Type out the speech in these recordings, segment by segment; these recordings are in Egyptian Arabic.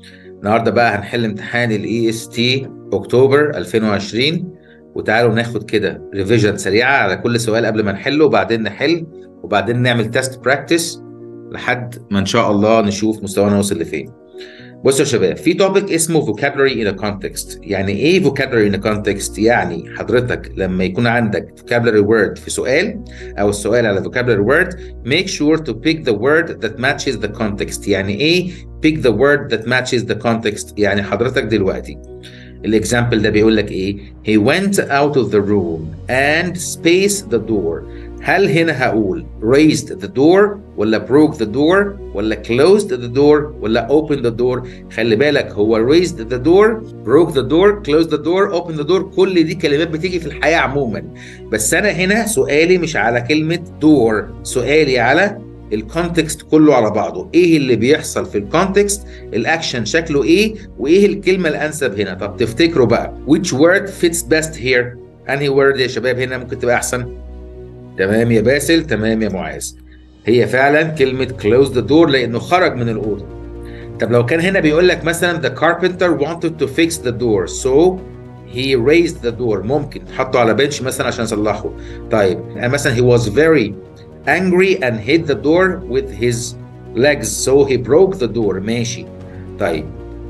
النهارده بقى هنحل امتحان الاي اس تي اكتوبر 2020 وتعالوا ناخد كده ريفيجن سريعه على كل سؤال قبل ما نحله وبعدين نحل وبعدين نعمل تيست براكتس لحد ما ان شاء الله نشوف مستوانا وصل لفين. بصوا يا شباب في توبيك اسمه vocabulary in a context يعني ايه vocabulary in a context يعني حضرتك لما يكون عندك vocabulary word في سؤال او السؤال على vocabulary word make sure to pick the word that matches the context يعني ايه pick the word that matches the context يعني حضرتك دلوقتي الاكزامبل ده بيقول لك ايه he went out of the room and spaced the door هل هنا هقول raised the door ولا broke the door ولا closed the door ولا opened the door خلي بالك هو raised the door broke the door closed the door opened the door كل دي كلمات بتيجي في الحياة عموما بس أنا هنا سؤالي مش على كلمة door سؤالي على الكونتكست كله على بعضه ايه اللي بيحصل في الكونتكست الاكشن شكله ايه وايه الكلمه الانسب هنا طب تفتكروا بقى which word fits best here انهي word يا شباب هنا ممكن تبقى احسن تمام يا باسل تمام يا معاذ هي فعلا كلمه close the door لانه خرج من الاوضه طب لو كان هنا بيقول لك مثلا the carpenter wanted to fix the door so he raised the door ممكن حطه على بنش مثلا عشان يصلحه طيب يعني مثلا he was very angry and hit the door with his legs so he broke the door ماشي طيب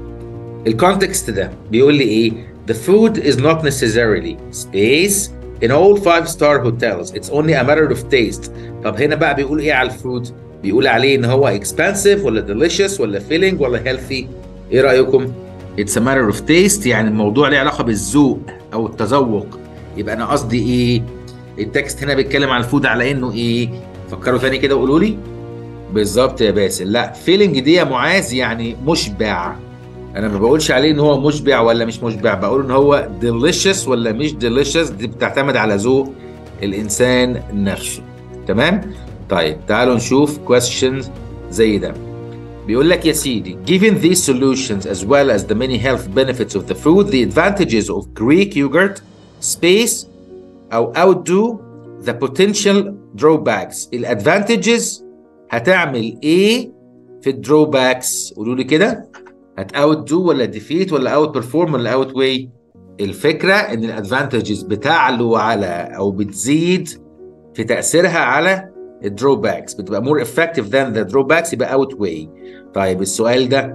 الكونتكست ده بيقول لي ايه the food is not necessarily space in all five star hotels it's only a matter of taste طب هنا بقى بيقول ايه على الفود بيقول عليه ان هو expensive ولا delicious ولا filling ولا healthy ايه رايكم it's a matter of taste يعني الموضوع ليه علاقه بالذوق او التذوق يبقى انا قصدي ايه التكست هنا بيتكلم عن الفود على انه ايه فكروا ثاني كده وقولوا لي بالظبط يا باسل لا فيلينج دي يا معاذ يعني مشبع انا ما بقولش عليه ان هو مشبع ولا مش مشبع بقول ان هو ديليشس ولا مش ديليشس دي بتعتمد على ذوق الانسان نفسه تمام طيب تعالوا نشوف questions زي ده بيقول لك يا سيدي given these solutions as well as the many health benefits of the food the advantages of Greek yogurt space او outdo the potential drawbacks الادفانتجز هتعمل ايه في الدروباكس قولوا لي كده هت outdo ولا defeat ولا out perform ولا outweigh الفكره ان الادفانتجز بتعلو على او بتزيد في تاثيرها على الدروباكس بتبقى more effective than the drawbacks يبقى outweigh طيب السؤال ده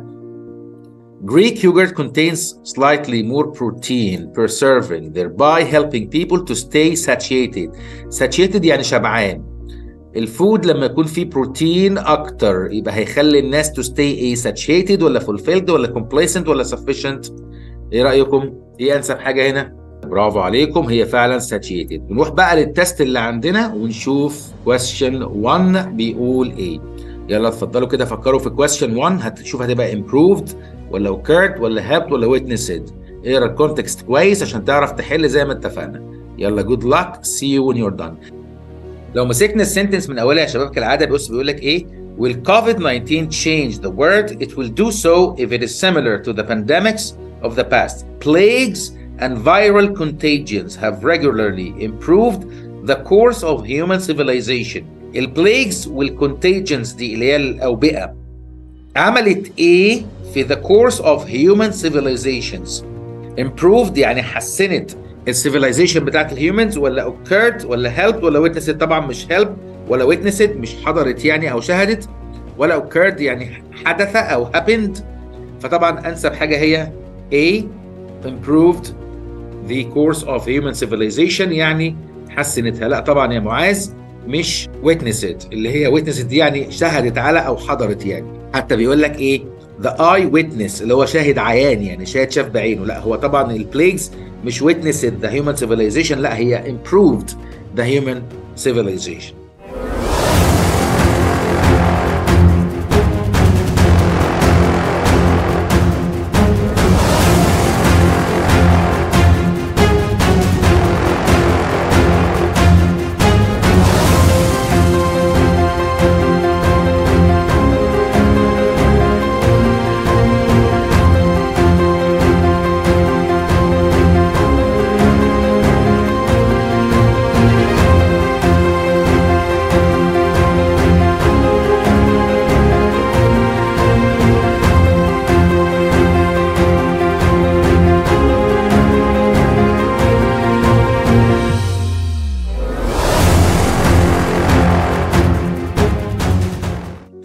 Greek yogurt contains slightly more protein per serving, thereby helping people to stay satiated. Satiated يعني شبعان. الفود لما يكون فيه بروتين اكتر يبقى هيخلي الناس to stay ايه satiated ولا fulfilled ولا complacent ولا sufficient. ايه رايكم؟ ايه انسب حاجه هنا؟ برافو عليكم هي فعلا satiated. نروح بقى للتست اللي عندنا ونشوف question 1 بيقول ايه. يلا اتفضلوا كده فكروا في question 1 هتشوف هتبقى improved ولا occurred ولا helped ولا witnessed اقرا الكونتكست كويس عشان تعرف تحل زي ما اتفقنا يلا good luck see you when you're done لو مسكنا السنتنس من اولها يا شباب كالعاده بص بيقول لك ايه Will COVID-19 change the world? It will do so if it is similar to the pandemics of the past. Plagues and viral contagions have regularly improved the course of human civilization. البلاجز والcontagions دي اللي هي الأوبئة عملت إيه في the course of human civilizations improved يعني حسنت السيفيلايزيشن بتاعت الهيومنز ولا occurred ولا helped ولا witnessed طبعا مش help ولا witnessed مش حضرت يعني او شهدت ولا occurred يعني حدث او happened فطبعا انسب حاجه هي A improved the course of human civilization يعني حسنتها لا طبعا يا معاذ مش witnessed اللي هي witnessed دي يعني شهدت على او حضرت يعني حتى بيقول لك ايه the eye witness اللي هو شاهد عيان يعني شاهد شاف بعينه لا هو طبعا البليجز مش witnessed the human civilization لا هي improved the human civilization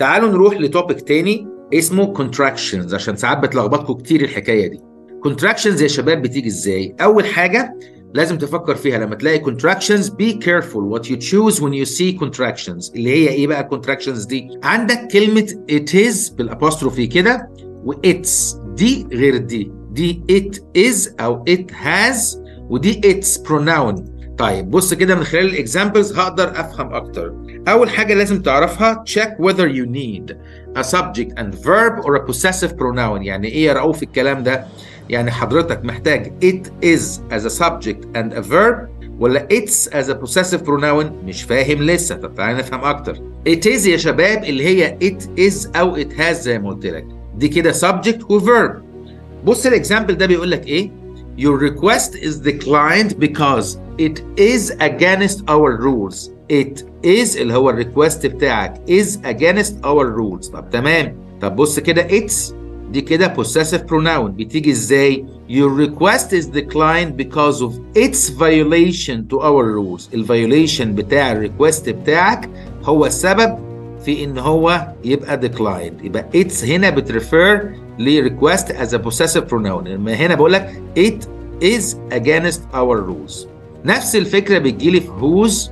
تعالوا نروح لتوبيك تاني اسمه contractions عشان ساعات بتلخبطكم كتير الحكايه دي contractions يا شباب بتيجي ازاي اول حاجه لازم تفكر فيها لما تلاقي contractions be careful what you choose when you see contractions اللي هي ايه بقى contractions دي عندك كلمه it is بالابوستروفي كده و its دي غير دي دي it is او it has ودي its pronoun طيب بص كده من خلال الاكزامبلز هقدر افهم اكتر اول حاجه لازم تعرفها check whether you need a subject and verb or a possessive pronoun يعني ايه يا رؤوف الكلام ده يعني حضرتك محتاج it is as a subject and a verb ولا it's as a possessive pronoun مش فاهم لسه طب تعالى نفهم اكتر it is يا شباب اللي هي it is او it has زي ما قلت لك دي كده subject و verb بص الاكزامبل ده بيقول لك ايه your request is declined because it is against our rules it is اللي هو الريكوست بتاعك is against our rules طب تمام طب بص كده it's دي كده possessive pronoun بتيجي ازاي your request is declined because of its violation to our rules الفيوليشن بتاع الريكوست بتاعك هو السبب في ان هو يبقى declined يبقى it's هنا بتريفير ل request as a possessive pronoun لما هنا بقول لك it is against our rules نفس الفكره بتجيلي في whose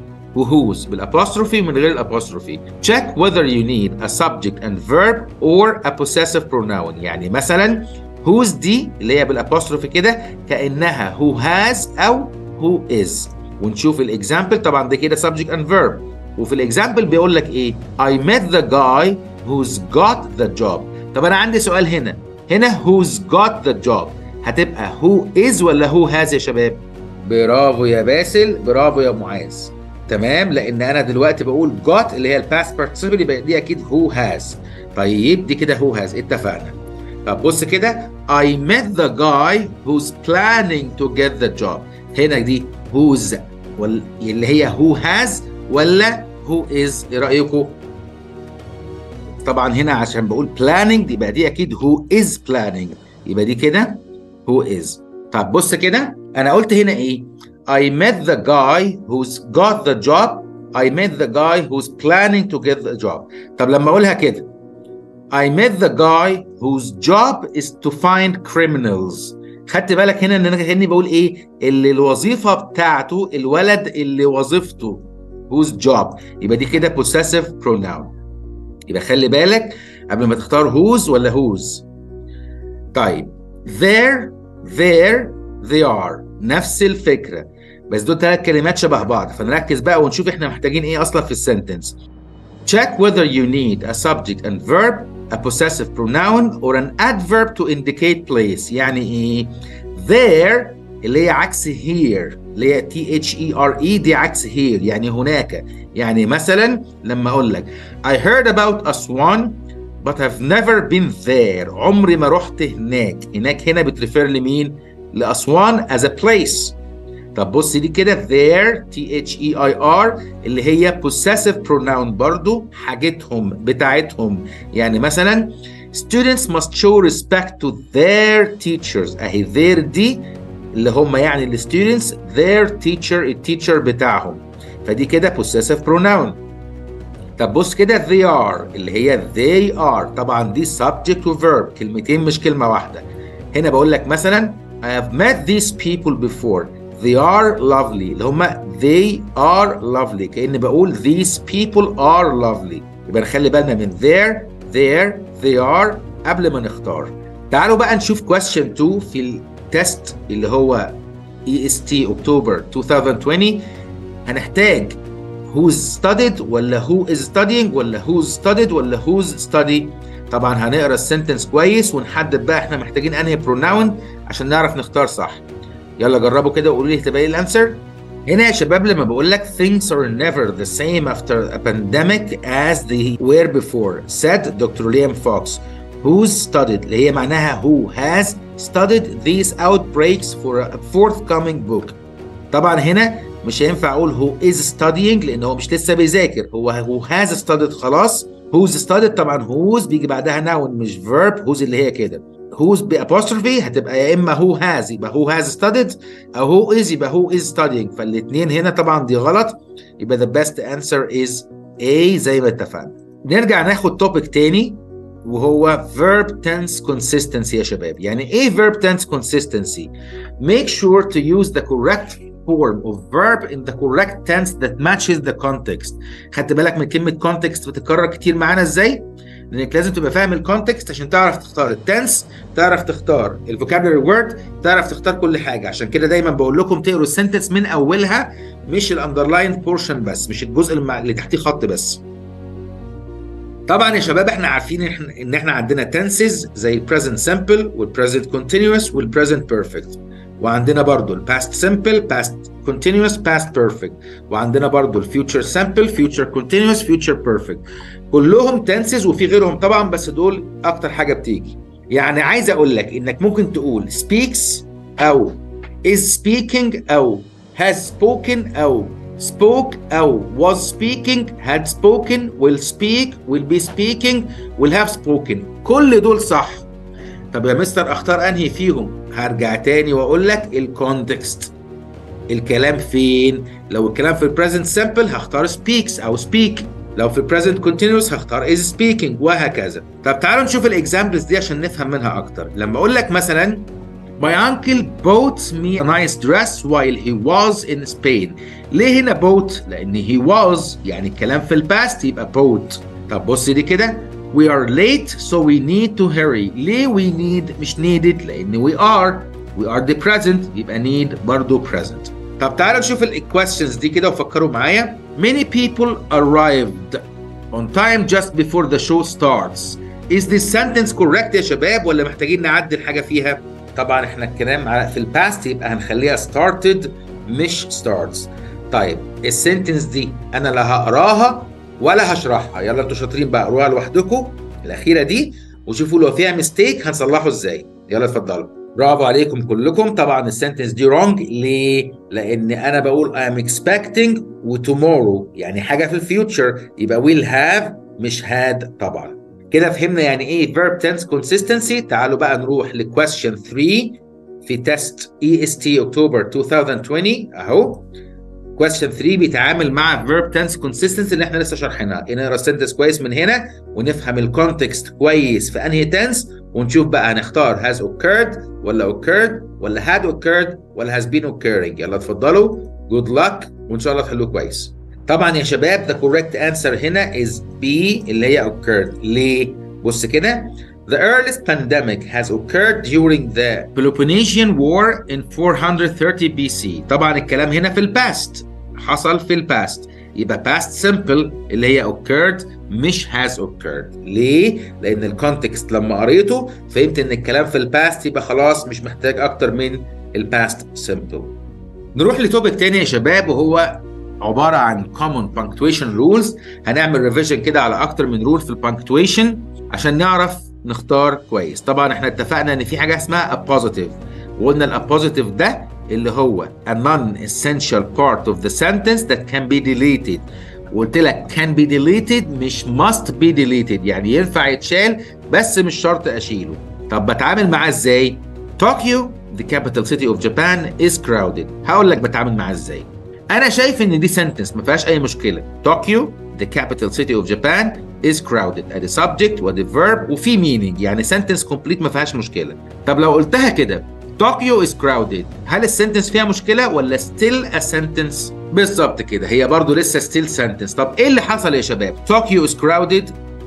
وهوز بالابوستروفي من غير الابوستروفي check whether you need a subject and verb or a possessive pronoun يعني مثلا whose دي اللي هي بالابوستروفي كده كانها who has او who is ونشوف الاكزامبل طبعا ده كده subject and verb وفي الاكزامبل بيقول لك ايه I met the guy who's got the job طب انا عندي سؤال هنا هنا who's got the job هتبقى who is ولا who has يا شباب برافو يا باسل برافو يا معاذ تمام لان انا دلوقتي بقول got اللي هي الباست participle يبقى دي اكيد who has طيب دي كده who has اتفقنا طب بص كده I met the guy who's planning to get the job هنا دي who's وال... اللي هي who has ولا who is ايه رايكم طبعا هنا عشان بقول planning يبقى دي اكيد who is planning يبقى دي كده who is طب بص كده انا قلت هنا ايه I met the guy who's got the job I met the guy who's planning to get the job طب لما اقولها كده I met the guy whose job is to find criminals خدت بالك هنا ان انا كاني بقول ايه اللي الوظيفه بتاعته الولد اللي وظيفته whose job يبقى دي كده possessive pronoun يبقى خلي بالك قبل ما تختار whose ولا whose طيب there there they are نفس الفكره بس دول ثلاث كلمات شبه بعض فنركز بقى ونشوف احنا محتاجين ايه اصلا في السنتنس check whether you need a subject and verb a possessive pronoun or an adverb to indicate place يعني ايه there اللي هي عكس here اللي هي T H E R E دي عكس here يعني هناك يعني مثلا لما اقول لك I heard about Aswan but have never been there عمري ما رحت هناك هناك هنا بتريفير لمين لأسوان as a place طب بص دي كده there T H E I R اللي هي possessive pronoun برضو حاجتهم بتاعتهم يعني مثلا students must show respect to their teachers اهي their دي اللي هم يعني ال students their teacher التيتشر بتاعهم فدي كده possessive pronoun طب بص كده they are اللي هي they are طبعا دي subject و verb كلمتين مش كلمة واحدة هنا بقول لك مثلا I have met these people before they are lovely اللي هم they are lovely كأني بقول these people are lovely يبقى نخلي بالنا من there there they are قبل ما نختار تعالوا بقى نشوف question 2 في التست اللي هو EST اكتوبر 2020 هنحتاج who's studied ولا who is studying ولا who's studied ولا who's study طبعا هنقرا السنتنس كويس ونحدد بقى احنا محتاجين انهي pronoun عشان نعرف نختار صح يلا جربوا كده وقولوا لي هتبقى ايه الانسر هنا يا شباب لما بقول لك things are never the same after a pandemic as they were before said Dr. Liam Fox who's studied اللي هي معناها who has studied these outbreaks for a forthcoming book طبعا هنا مش هينفع اقول who is studying لان هو مش لسه بيذاكر هو who has studied خلاص who's studied طبعا who's بيجي بعدها noun مش verb who's اللي هي كده who's بأبوستروفي هتبقى يا اما who has يبقى who has studied او who is يبقى who is studying فالاثنين هنا طبعا دي غلط يبقى the best answer is A زي ما اتفقنا نرجع ناخد توبيك تاني وهو verb tense consistency يا شباب يعني ايه verb tense consistency make sure to use the correct form of verb in the correct tense that matches the context خدت بالك من كلمة context بتتكرر كتير معانا ازاي لانك لازم تبقى فاهم الكونتكست عشان تعرف تختار التنس تعرف تختار الفوكابلري وورد تعرف تختار كل حاجه عشان كده دايما بقول لكم تقروا السنتنس من اولها مش الاندرلاين بورشن بس مش الجزء اللي تحتيه خط بس طبعا يا شباب احنا عارفين ان احنا عندنا تنسز زي البريزنت سمبل والبريزنت كونتينوس والبريزنت بيرفكت وعندنا برضو الباست سمبل باست كونتينوس باست بيرفكت وعندنا برضو الفيوتشر سمبل فيوتشر كونتينوس فيوتشر بيرفكت كلهم تنسز وفي غيرهم طبعا بس دول اكتر حاجه بتيجي يعني عايز اقول لك انك ممكن تقول speaks او is speaking او has spoken او spoke او was speaking had spoken will speak will be speaking will have spoken كل دول صح طب يا مستر اختار انهي فيهم هرجع تاني واقول لك الكونتكست الكلام فين لو الكلام في البريزنت سمبل هختار speaks او speak لو في present continuous هختار is speaking وهكذا طب تعالوا نشوف الاكزامبلز دي عشان نفهم منها اكتر لما اقول لك مثلا My uncle bought me a nice dress while he was in Spain. ليه هنا bought؟ لأن he was يعني الكلام في الباست يبقى bought. طب بص دي كده We are late so we need to hurry. ليه we need مش needed؟ لأن we are. We are the present يبقى need برضه present. طب تعالوا نشوف الكويستشنز دي كده وفكروا معايا. Many people arrived on time just before the show starts. Is this sentence correct يا شباب ولا محتاجين نعدل حاجة فيها؟ طبعا احنا الكلام في الباست يبقى هنخليها started مش starts. طيب السنتنس دي انا لا هقراها ولا هشرحها، يلا انتوا شاطرين بقى قروها لوحدكم الأخيرة دي وشوفوا لو فيها ميستيك هنصلحه ازاي. يلا اتفضلوا. برافو عليكم كلكم طبعا السنتنس دي wrong ليه؟ لان انا بقول I'm expecting وتومورو يعني حاجه في الفيوتشر يبقى will have مش had طبعا كده فهمنا يعني ايه verb tense consistency تعالوا بقى نروح لquestion 3 في تيست EST اكتوبر 2020 اهو question 3 بيتعامل مع verb tense consistency اللي احنا لسه شارحينها نقرا السنتنس كويس من هنا ونفهم الكونتكست كويس في انهي تنس ونشوف بقى هنختار has occurred ولا occurred ولا had occurred ولا has been occurring يلا اتفضلوا good luck وان شاء الله تحلوه كويس طبعا يا شباب the correct answer هنا is B اللي هي occurred ليه بص كده The earliest pandemic has occurred during the Peloponnesian War in 430 BC. طبعا الكلام هنا في الباست حصل في الباست يبقى past simple اللي هي occurred مش has occurred ليه؟ لأن الكونتكست لما قريته فهمت إن الكلام في الباست يبقى خلاص مش محتاج أكتر من الباست simple نروح لتوبيك تاني يا شباب وهو عبارة عن common punctuation rules هنعمل ريفيجن كده على أكتر من رول في البنكتويشن عشان نعرف نختار كويس طبعا احنا اتفقنا ان في حاجة اسمها appositive وقلنا الابوزيتيف ده اللي هو a non-essential part of the sentence that can be deleted وقلت لك can be deleted مش must be deleted يعني ينفع يتشال بس مش شرط اشيله طب بتعامل معاه ازاي طوكيو the capital city of Japan is crowded هقول لك بتعامل معاه ازاي انا شايف ان دي سنتنس ما فيهاش اي مشكله طوكيو the capital city of Japan is crowded ادي subject وادي verb وفي meaning يعني sentence complete ما فيهاش مشكله طب لو قلتها كده طوكيو is crowded هل السنتنس فيها مشكله ولا still a sentence بالظبط كده هي برضو لسه still sentence طب ايه اللي حصل يا شباب طوكيو is crowded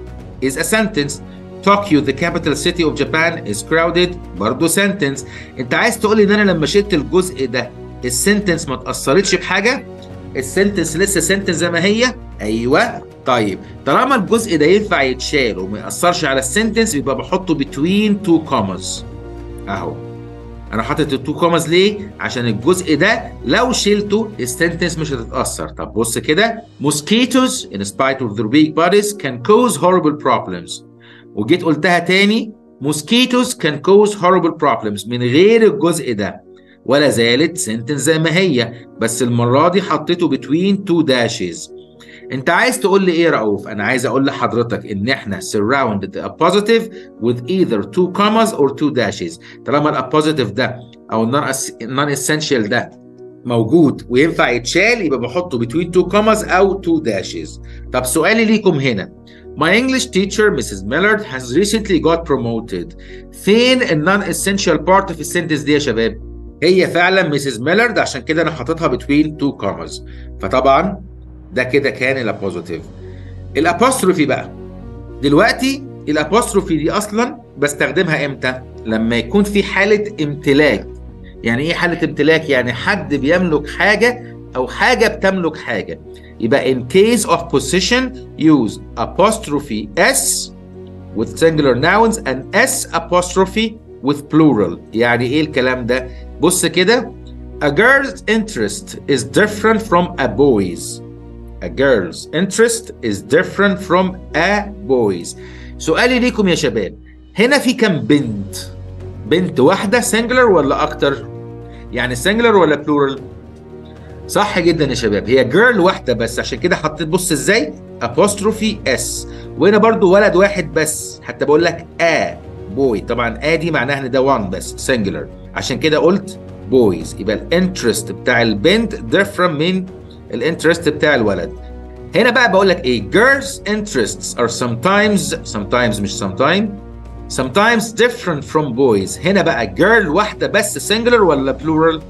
is a sentence طوكيو the capital city of Japan is crowded برضو sentence انت عايز تقول لي ان انا لما شلت الجزء ده السنتنس ما اتاثرتش بحاجه السنتنس لسه سنتنس زي ما هي ايوه طيب طالما الجزء ده ينفع يتشال وما ياثرش على السنتنس يبقى بحطه between two commas اهو انا حاطط التو كوماز ليه عشان الجزء ده لو شلته السنتنس مش هتتاثر طب بص كده mosquitoes in spite of their big bodies can cause horrible problems وجيت قلتها تاني mosquitoes can cause horrible problems من غير الجزء ده ولا زالت سنتنس زي ما هي بس المرة دي حطيته between two dashes انت عايز تقول لي ايه يا رؤوف انا عايز اقول لحضرتك ان احنا surround the appositive with either two commas or two dashes طالما الابوزيتيف ده او النون essential ده موجود وينفع يتشال يبقى بحطه between two commas او two dashes طب سؤالي ليكم هنا My English teacher Mrs. Millard has recently got promoted. فين ال non-essential part في السنتنس دي يا شباب؟ هي فعلا Mrs. Millard عشان كده انا حاططها between two commas. فطبعا ده كده كان الابوزيتيف. الابوستروفي بقى. دلوقتي الابوستروفي دي اصلا بستخدمها امتى؟ لما يكون في حالة امتلاك. يعني ايه حالة امتلاك؟ يعني حد بيملك حاجة او حاجة بتملك حاجة. يبقى in case of possession use apostrophe s with singular nouns and s apostrophe with plural يعني ايه الكلام ده بص كده a girl's interest is different from a boy's a girl's interest is different from a boy's سؤالي ليكم يا شباب هنا في كم بنت بنت واحدة singular ولا أكتر يعني singular ولا plural صح جدا يا شباب هي جيرل واحده بس عشان كده حطيت بص ازاي apostrophe اس وهنا برضو ولد واحد بس حتى بقول لك ا بوي طبعا ا دي معناها ان ده وان بس singular عشان كده قلت بويز يبقى الانترست بتاع البنت different من الانترست بتاع الولد هنا بقى بقول لك ايه girls interests are sometimes sometimes مش sometime sometimes different from boys هنا بقى girl واحده بس singular ولا plural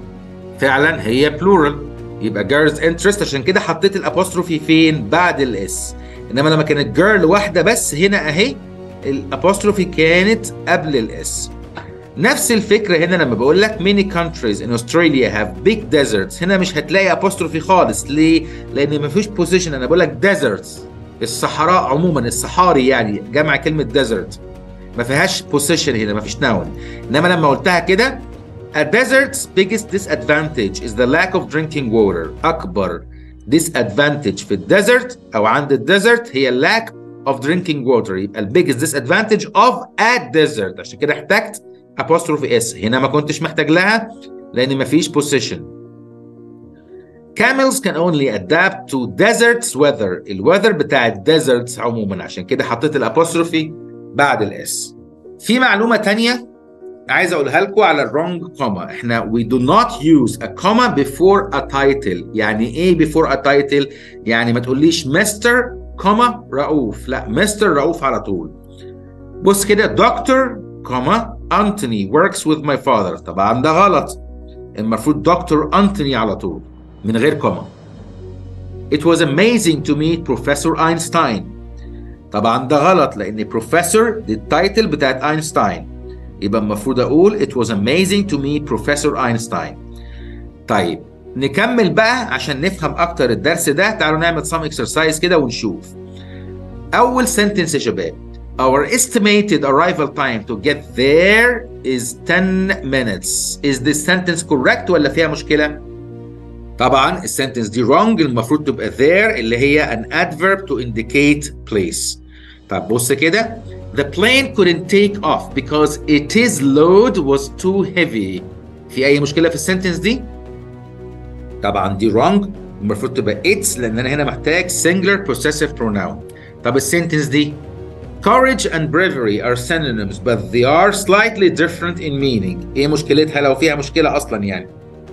فعلا هي plural يبقى girls interest عشان كده حطيت الابوستروفي فين بعد الاس انما لما كانت girl واحده بس هنا اهي الابوستروفي كانت قبل الاس نفس الفكره هنا لما بقول لك many countries in Australia have big deserts هنا مش هتلاقي apostrophe خالص ليه؟ لان مفيش position انا بقول لك deserts الصحراء عموما الصحاري يعني جمع كلمه desert ما فيهاش position هنا ما فيش noun انما لما قلتها كده A desert's biggest disadvantage is the lack of drinking water. أكبر disadvantage في الديزرت أو عند الديزرت هي lack of drinking water. يبقى ال biggest disadvantage of a desert. عشان كده احتجت apostrophe s. هنا ما كنتش محتاج لها لأن مفيش position. Camels can only adapt to deserts weather. الweather بتاع الديزرتس عموما عشان كده حطيت الابوستروفي بعد الاس. في معلومة تانية عايز اقولها لكم على الرونج كوما احنا we do not use a comma before a title يعني ايه before a title يعني ما تقوليش مستر كوما رؤوف لا مستر رؤوف على طول بص كده دكتور كوما انتوني works with my father طبعا ده غلط المفروض دكتور انتوني على طول من غير كوما It was amazing to meet Professor Einstein طبعا ده غلط لان بروفيسور دي التايتل بتاعت اينشتاين يبقى المفروض اقول it was amazing to meet Professor Einstein. طيب نكمل بقى عشان نفهم اكتر الدرس ده تعالوا نعمل some exercise كده ونشوف. اول sentence يا شباب Our estimated arrival time to get there is 10 minutes. Is this sentence correct ولا فيها مشكلة؟ طبعا السنتنس دي wrong المفروض تبقى there اللي هي an adverb to indicate place. طب بص كده The plane couldn't take off because its load was too heavy. في أي مشكلة في السنتنس دي؟ طبعا دي wrong المفروض تبقى its لأن أنا هنا محتاج singular possessive pronoun. طب السنتنس دي Courage and bravery are synonyms but they are slightly different in meaning. إيه مشكلتها لو فيها مشكلة أصلا يعني؟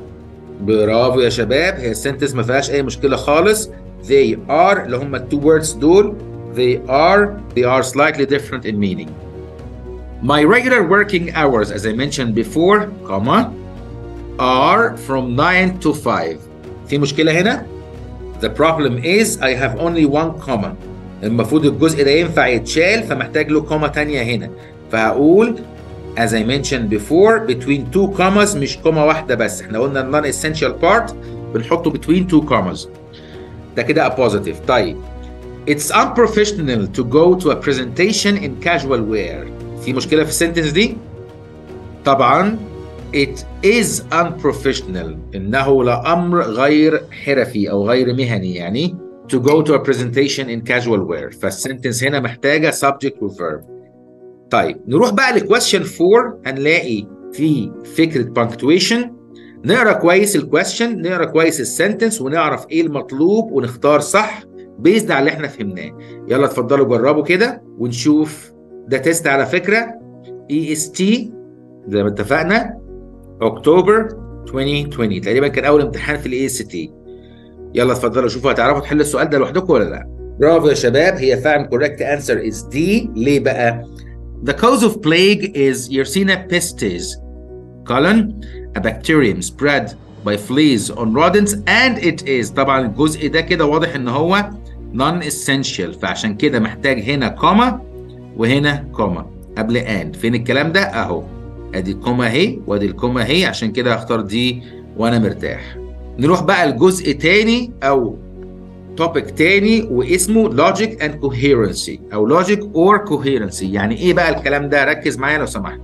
برافو يا شباب هي السنتنس ما فيهاش أي مشكلة خالص. They are اللي هم التو words دول they are they are slightly different in meaning. My regular working hours, as I mentioned before, comma, are from 9 to 5. في مشكلة هنا؟ The problem is I have only one comma. المفروض الجزء ده ينفع يتشال فمحتاج له كوما تانية هنا. فهقول as I mentioned before between two commas مش كوما واحدة بس. احنا قلنا ال non-essential part بنحطه between two commas. ده كده a positive. طيب It's unprofessional to go to a presentation in casual wear. في مشكلة في السنتنس دي؟ طبعا it is unprofessional إنه لأمر غير حرفي أو غير مهني يعني to go to a presentation in casual wear فالسنتنس هنا محتاجة subject و verb طيب نروح بقى لكويستشن 4 هنلاقي في فكرة punctuation نقرا كويس الكويستشن نقرا كويس السنتنس ونعرف ايه المطلوب ونختار صح بيزد على اللي احنا فهمناه يلا اتفضلوا جربوا كده ونشوف ده تيست على فكره اي اس تي زي ما اتفقنا اكتوبر 2020 تقريبا كان اول امتحان في الاي اس تي يلا اتفضلوا شوفوا هتعرفوا تحلوا السؤال ده لوحدكم ولا لا برافو يا شباب هي فعلا correct answer is D ليه بقى؟ The cause of plague is Yersinia pestis colon a bacterium spread by fleas on rodents and it is طبعا الجزء ده كده واضح ان هو non essential فعشان كده محتاج هنا كوما وهنا كوما قبل and فين الكلام ده اهو ادي الكوما اهي وادي الكوما اهي عشان كده هختار دي وانا مرتاح نروح بقى لجزء تاني او توبيك تاني واسمه logic and coherency او logic or coherency يعني ايه بقى الكلام ده ركز معايا لو سمحت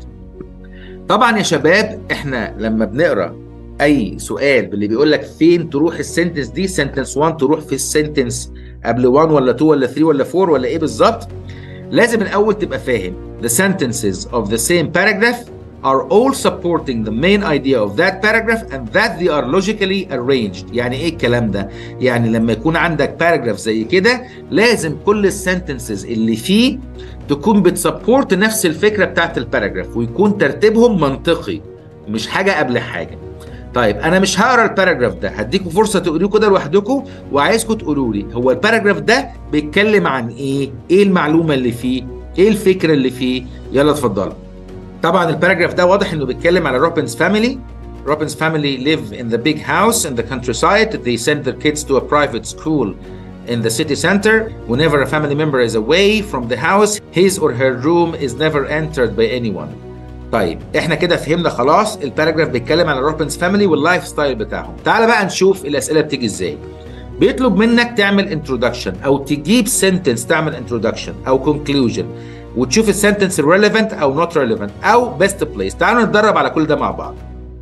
طبعا يا شباب احنا لما بنقرا اي سؤال اللي بيقول لك فين تروح السنتنس دي سنتنس 1 تروح في السنتنس قبل 1 ولا 2 ولا 3 ولا 4 ولا ايه بالظبط لازم الاول تبقى فاهم the sentences of the same paragraph are all supporting the main idea of that paragraph and that they are logically arranged يعني ايه الكلام ده يعني لما يكون عندك paragraph زي كده لازم كل السنتنسز اللي فيه تكون بتسبورت نفس الفكره بتاعت الباراجراف ويكون ترتيبهم منطقي مش حاجه قبل حاجه طيب انا مش هقرا الباراجراف ده هديكم فرصه تقروه كده لوحدكم وعايزكم تقولوا لي هو الباراجراف ده بيتكلم عن ايه ايه المعلومه اللي فيه ايه الفكره اللي فيه يلا اتفضلوا طبعا الباراجراف ده واضح انه بيتكلم على روبنز فاميلي Robin's family live in the big house in the countryside. They send their kids to a private school in the city center. Whenever a family member is away from the house, his or her room is never entered by anyone. طيب احنا كده فهمنا خلاص الباراجراف بيتكلم على روبنز فاميلي واللايف ستايل بتاعهم. تعال بقى نشوف الاسئله بتيجي ازاي. بيطلب منك تعمل انترودكشن او تجيب سنتنس تعمل انترودكشن او كونكلوجن وتشوف السنتنس ريليفنت او نوت ريليفنت او بيست بليس تعالوا نتدرب على كل ده مع بعض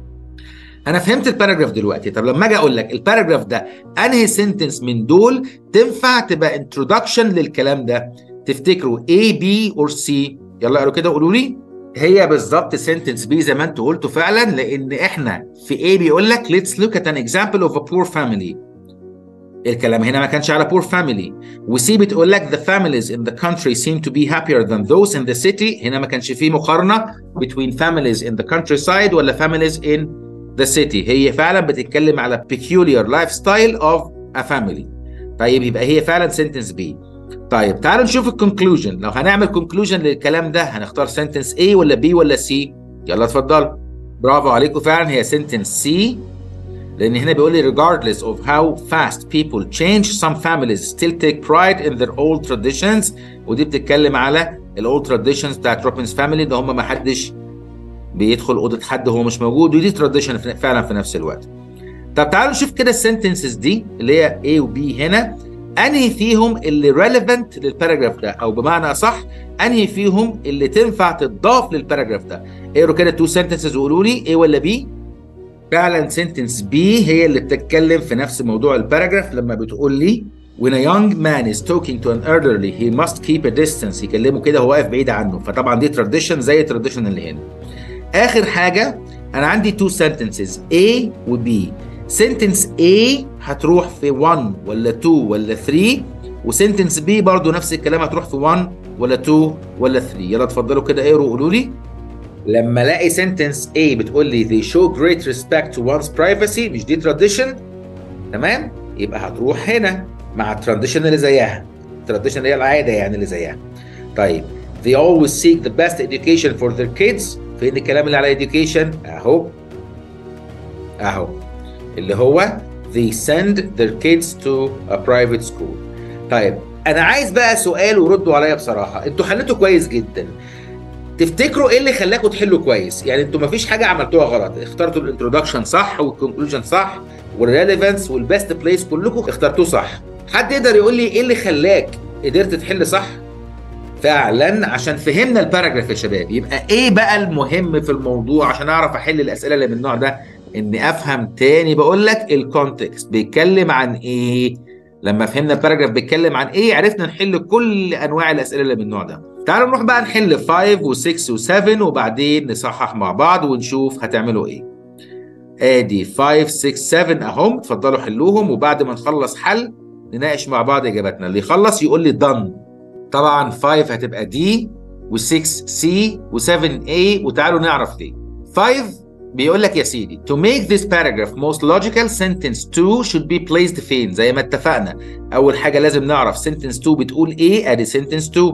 انا فهمت الباراجراف دلوقتي طب لما اجي اقول لك الباراجراف ده انهي سنتنس من دول تنفع تبقى انترودكشن للكلام ده تفتكروا A B or C يلا قالوا كده قولوا لي هي بالظبط سنتنس بي زي ما انتوا قلتوا فعلا لان احنا في A بيقول لك let's look at an example of a poor family الكلام هنا ما كانش على poor family وسي بتقول لك the families in the country seem to be happier than those in the city هنا ما كانش فيه مقارنة between families in the countryside ولا families in the city هي فعلا بتتكلم على peculiar lifestyle of a family طيب يبقى هي فعلا sentence B طيب تعالوا نشوف الكونكلوجن لو هنعمل conclusion للكلام ده هنختار sentence A ولا B ولا C يلا اتفضلوا برافو عليكم فعلا هي sentence C لان هنا بيقول لي regardless of how fast people change some families still take pride in their old traditions ودي بتتكلم على الاولد traditions بتاعت روبنز فاميلي ان هم ما حدش بيدخل اوضه حد هو مش موجود ودي تراديشن فعلا في نفس الوقت طب تعالوا نشوف كده السنتنسز دي اللي هي A و B هنا انهي فيهم اللي ريليفنت للباراجراف ده او بمعنى اصح انهي فيهم اللي تنفع تضاف للباراجراف ده اقروا كده تو سنتنسز وقولوا لي A ولا B فعلا سنتنس بي هي اللي بتتكلم في نفس موضوع الباراجراف لما بتقول لي when a young man is talking to an elderly he must keep a distance يكلمه كده هو واقف بعيد عنه فطبعا دي تراديشن زي التراديشن اللي هنا اخر حاجه انا عندي تو sentences A و B sentence A هتروح في 1 ولا 2 ولا 3 وسنتنس B برضو نفس الكلام هتروح في 1 ولا 2 ولا 3 يلا اتفضلوا كده اقروا وقولوا لي لما الاقي sentence A بتقول لي they show great respect to one's privacy مش دي tradition تمام يبقى هتروح هنا مع التراديشن اللي زيها التراديشن اللي هي العاده يعني اللي زيها طيب they always seek the best education for their kids فين الكلام اللي على education اهو اهو اللي هو they send their kids to a private school طيب انا عايز بقى سؤال وردوا عليا بصراحه انتوا حليتوا كويس جدا تفتكروا ايه اللي خلاكم تحلوا كويس يعني انتوا مفيش حاجه عملتوها غلط اخترتوا الانترودكشن صح والكونكلوجن صح والريليفنس والبيست بليس كلكم اخترتوه صح حد يقدر يقول لي ايه اللي خلاك قدرت تحل صح فعلا عشان فهمنا الباراجراف يا شباب يبقى ايه بقى المهم في الموضوع عشان اعرف احل الاسئله اللي من النوع ده اني افهم تاني بقول لك الكونتكست بيتكلم عن ايه لما فهمنا الباراجراف بيتكلم عن ايه عرفنا نحل كل انواع الاسئله اللي من النوع ده تعالوا نروح بقى نحل 5 و6 و7 وبعدين نصحح مع بعض ونشوف هتعملوا ايه ادي 5 6 7 اهم اتفضلوا حلوهم وبعد ما نخلص حل نناقش مع بعض اجاباتنا اللي يخلص يقول لي done طبعا 5 هتبقى دي و6 سي و7 A وتعالوا نعرف ليه 5 بيقول لك يا سيدي to make this paragraph most logical sentence 2 should be placed فين زي ما اتفقنا اول حاجه لازم نعرف sentence 2 بتقول ايه ادي sentence 2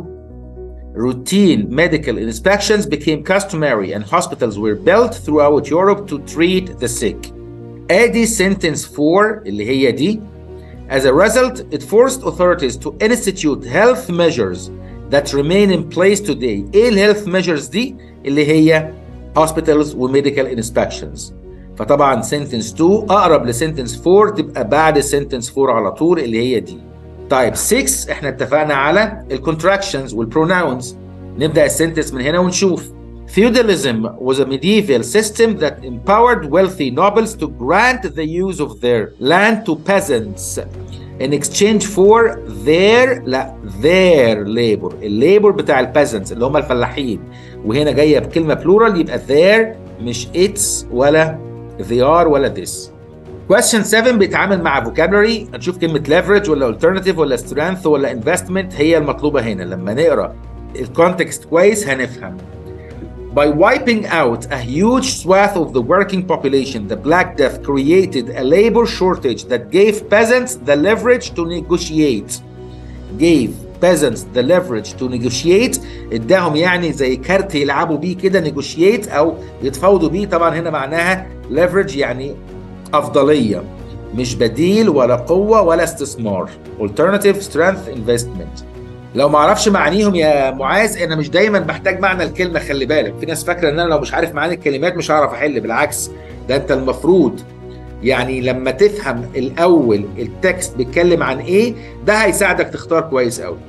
routine medical inspections became customary and hospitals were built throughout Europe to treat the sick ادي sentence 4 اللي هي دي As a result, it forced authorities to institute health measures that remain in place today. ايه الهيلث measures دي؟ اللي هي hospitals وميديكال inspections. فطبعا sentence 2 اقرب لسنتنس 4 تبقى بعد sentence 4 على طول اللي هي دي. طيب 6 احنا اتفقنا على الكونتراكشنز والبروناونز. نبدا السنتنس من هنا ونشوف. Feudalism was a medieval system that empowered wealthy nobles to grant the use of their land to peasants in exchange for their لا their labor الليبر بتاع البيزنتس اللي هم الفلاحين وهنا جايه بكلمه بلورال يبقى their مش its ولا they are ولا this Question 7 بيتعامل مع vocabulary هنشوف كلمة leverage ولا alternative ولا strength ولا investment هي المطلوبة هنا لما نقرا الكونتكست كويس هنفهم By wiping out a huge swath of the working population, the Black Death created a labor shortage that gave peasants the leverage to negotiate. Gave peasants the leverage to negotiate اداهم يعني زي كارت يلعبوا بيه كده negotiate او يتفاوضوا بيه طبعا هنا معناها leverage يعني افضليه مش بديل ولا قوه ولا استثمار alternative strength investment لو ما اعرفش معانيهم يا معاذ انا مش دايما بحتاج معنى الكلمه خلي بالك في ناس فاكره ان انا لو مش عارف معاني الكلمات مش هعرف احل بالعكس ده انت المفروض يعني لما تفهم الاول التكست بيتكلم عن ايه ده هيساعدك تختار كويس قوي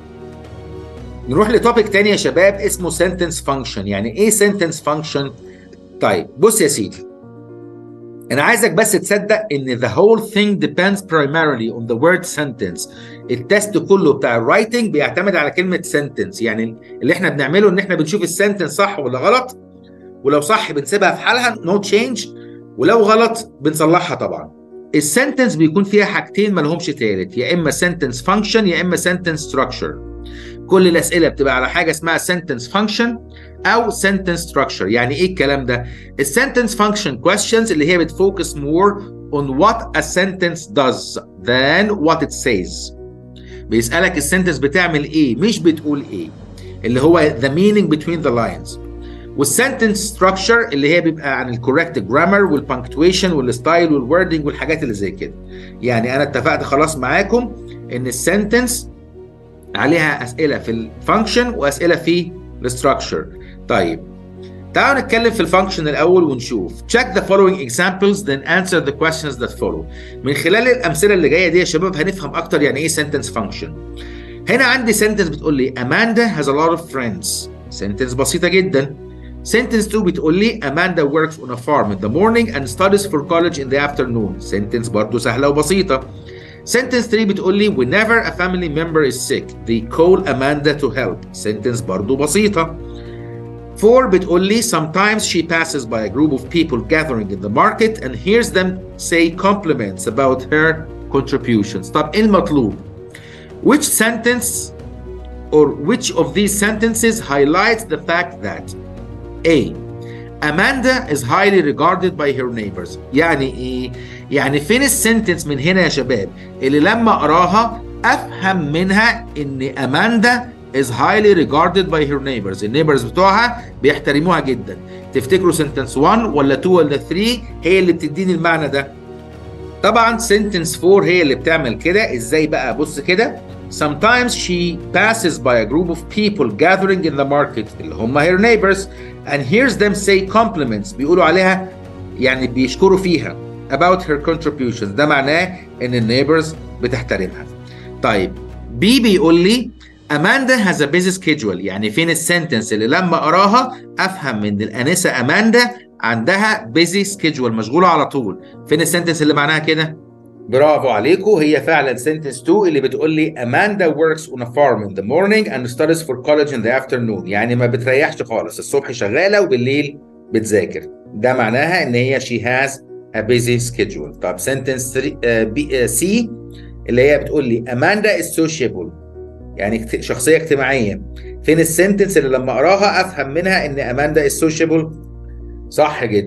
نروح لتوبيك تاني يا شباب اسمه sentence function يعني ايه sentence function طيب بص يا سيدي انا عايزك بس تصدق ان the whole thing depends primarily on the word sentence التست كله بتاع الرايتنج بيعتمد على كلمه sentence يعني اللي احنا بنعمله ان احنا بنشوف السنتنس صح ولا غلط ولو صح بنسيبها في حالها no change ولو غلط بنصلحها طبعا السنتنس بيكون فيها حاجتين ما لهمش تالت يا اما sentence function يا اما sentence structure كل الاسئله بتبقى على حاجه اسمها sentence function او sentence structure يعني ايه الكلام ده السنتنس function questions اللي هي بتفوكس more on what a sentence does than what it says بيسالك السنتنس بتعمل ايه مش بتقول ايه اللي هو the meaning between the lines والسنتنس ستراكشر اللي هي بيبقى عن الكوريكت جرامر والبنكتويشن والستايل والوردنج والحاجات اللي زي كده يعني انا اتفقت خلاص معاكم ان السنتنس عليها اسئله في الفانكشن واسئله في الستراكشر طيب تعالوا نتكلم في الفانكشن الاول ونشوف check the following examples then answer the questions that follow من خلال الامثله اللي جايه دي يا شباب هنفهم اكتر يعني ايه sentence function هنا عندي sentence بتقول لي Amanda has a lot of friends sentence بسيطه جدا sentence 2 بتقول لي Amanda works on a farm in the morning and studies for college in the afternoon sentence برضو سهله وبسيطه Sentence 3 بتقول لي whenever a family member is sick they call Amanda to help sentence برضو بسيطة 4 بتقول لي sometimes she passes by a group of people gathering in the market and hears them say compliments about her contributions طب ايه المطلوب which sentence or which of these sentences highlights the fact that A Amanda is highly regarded by her neighbors يعني ايه يعني فين السنتنس من هنا يا شباب اللي لما اقراها افهم منها ان اماندا is highly regarded by her neighbors النيبرز بتوعها بيحترموها جدا تفتكروا سنتنس 1 ولا 2 ولا 3 هي اللي بتديني المعنى ده طبعا سنتنس 4 هي اللي بتعمل كده ازاي بقى بص كده Sometimes she passes by a group of people gathering in the market اللي هم her neighbors and hears them say compliments بيقولوا عليها يعني بيشكروا فيها about her contributions ده معناه ان النيبرز بتحترمها طيب بي بيقول لي اماندا has a busy schedule يعني فين السنتنس اللي لما اقراها افهم من الانسه اماندا عندها busy schedule مشغوله على طول فين السنتنس اللي معناها كده برافو عليكم هي فعلا سنتنس 2 اللي بتقول لي اماندا works on a farm in the morning and studies for college in the afternoon يعني ما بتريحش خالص الصبح شغاله وبالليل بتذاكر ده معناها ان هي she has a busy schedule طب sentence 3 بي سي اللي هي بتقول لي اماندا is sociable يعني شخصيه اجتماعيه فين السنتنس اللي لما اقراها افهم منها ان اماندا is sociable صح جدا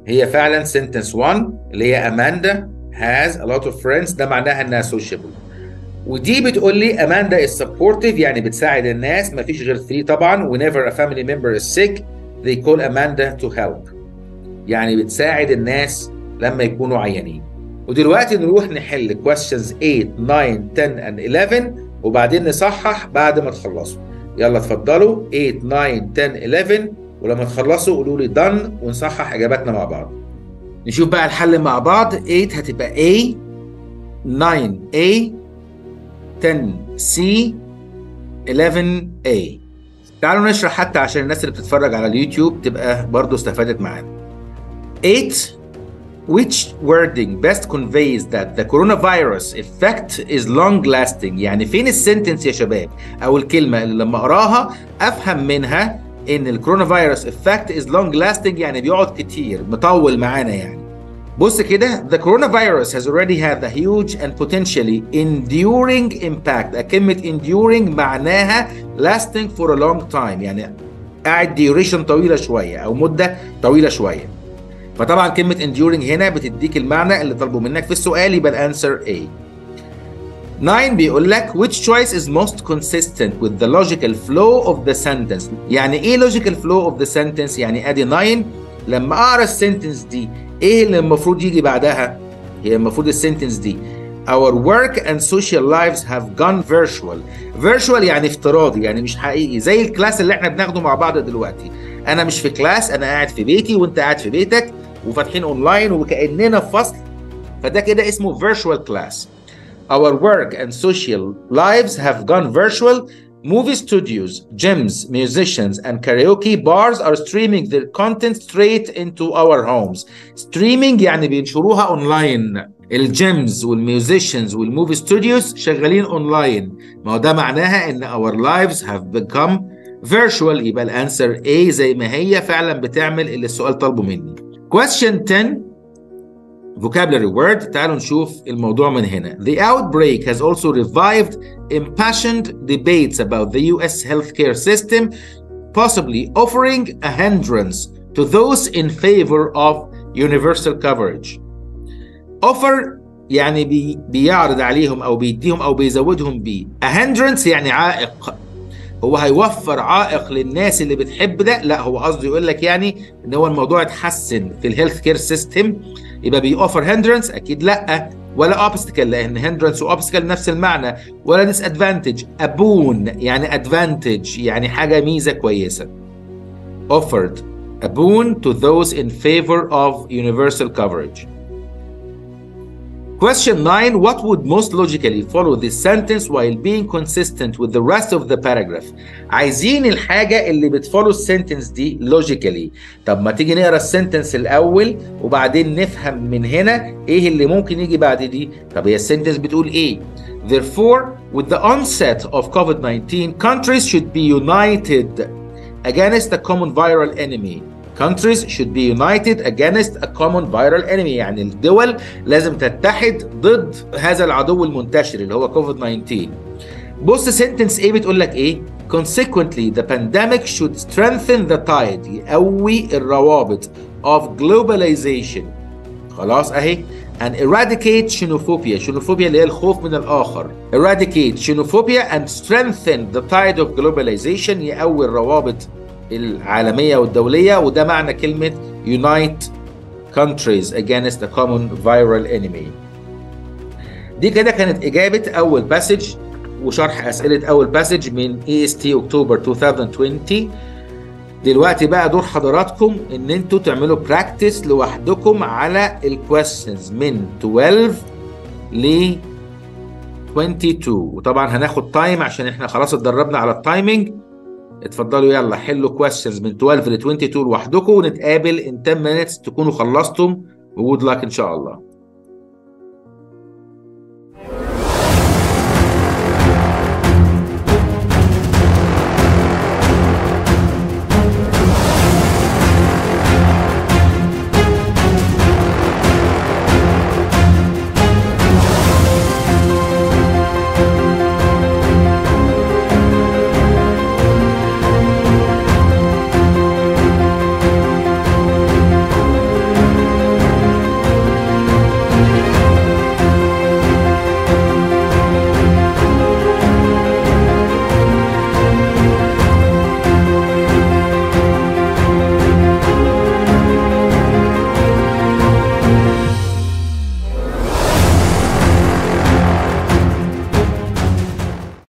هي فعلا sentence 1 اللي هي اماندا has a lot of friends ده معناها انها sociable ودي بتقول لي اماندا is supportive يعني بتساعد الناس ما فيش غير 3 طبعا whenever a family member is sick they call Amanda to help يعني بتساعد الناس لما يكونوا عيانين ودلوقتي نروح نحل questions 8 9 10 and 11 وبعدين نصحح بعد ما تخلصوا يلا اتفضلوا 8 9 10 11 ولما تخلصوا قولوا لي done ونصحح اجاباتنا مع بعض نشوف بقى الحل مع بعض 8 هتبقى A 9A 10C 11A تعالوا نشرح حتى عشان الناس اللي بتتفرج على اليوتيوب تبقى برضو استفادت معانا 8 which wording best conveys that the coronavirus effect is long lasting يعني فين السنتنس يا شباب او الكلمه اللي لما اقراها افهم منها ان الكورونا فيروس effect is long lasting يعني بيقعد كتير مطول معانا يعني بص كده the coronavirus has already had a huge and potentially enduring impact كلمة enduring معناها lasting for a long time يعني قاعد duration طويلة شوية أو مدة طويلة شوية فطبعا كلمة enduring هنا بتديك المعنى اللي طلبه منك في السؤال يبقى الانسر A 9 بيقول لك which choice is most consistent with the logical flow of the sentence يعني ايه logical flow of the sentence يعني ادي 9 لما اقرا السنتنس دي ايه اللي المفروض يجي بعدها هي المفروض السنتنس دي Our work and social lives have gone virtual. Virtual يعني افتراضي يعني مش حقيقي زي الكلاس اللي احنا بناخده مع بعض دلوقتي. انا مش في كلاس انا قاعد في بيتي وانت قاعد في بيتك وفاتحين اونلاين وكاننا في فصل فده كده اسمه virtual class. Our work and social lives have gone virtual. Movie studios, gyms, musicians, and karaoke bars are streaming their content straight into our homes. Streaming يعني بينشروها اونلاين. الجيمز والميوزيشنز والموفي ستوديوز شغالين اونلاين. ما هو ده معناها ان our lives have become virtual يبقى الانسر A زي ما هي فعلا بتعمل اللي السؤال طالبه مني. Question 10 vocabulary word تعالوا نشوف الموضوع من هنا The outbreak has also revived impassioned debates about the US healthcare system possibly offering a hindrance to those in favor of universal coverage offer يعني بي بيعرض عليهم او بيديهم او بيزودهم بيه a hindrance يعني عائق هو هيوفر عائق للناس اللي بتحب ده لا هو قصده يقول لك يعني ان هو الموضوع اتحسن في الهيلث كير سيستم يبقى بيوفر هندرنس اكيد لا ولا اوبستكل لان هندرنس واوبستكل نفس المعنى ولا ديس ادفانتج ابون يعني ادفانتج يعني حاجه ميزه كويسه offered a boon to those in favor of universal coverage Question 9 What would most logically follow this sentence while being consistent with the rest of the paragraph? عايزين الحاجة اللي بتفولو السنتنس دي logically. طب ما تيجي نقرا السنتنس الأول وبعدين نفهم من هنا إيه اللي ممكن يجي بعد دي. طب هي السنتنس بتقول إيه؟ Therefore, with the onset of COVID-19, countries should be united against a common viral enemy. countries should be united against a common viral enemy يعني الدول لازم تتحد ضد هذا العدو المنتشر اللي هو كوفيد 19 بص سنتنس ايه بتقول لك ايه consequently the pandemic should strengthen the tide يقوي الروابط of globalization خلاص اهي and eradicate xenophobia xenophobia اللي هي الخوف من الآخر eradicate xenophobia and strengthen the tide of globalization يقوي الروابط العالمية والدولية وده معنى كلمة unite countries against a common viral enemy دي كده كانت إجابة أول باسج وشرح أسئلة أول باسج من EST أكتوبر 2020 دلوقتي بقى دور حضراتكم ان انتوا تعملوا براكتس لوحدكم على الكويستشنز من 12 ل 22 وطبعا هناخد تايم عشان احنا خلاص اتدربنا على التايمنج اتفضلوا يلا حلوا كويستشنز من 12 ل 22 لوحدكم ونتقابل ان 10 minutes تكونوا خلصتم وجود لك ان شاء الله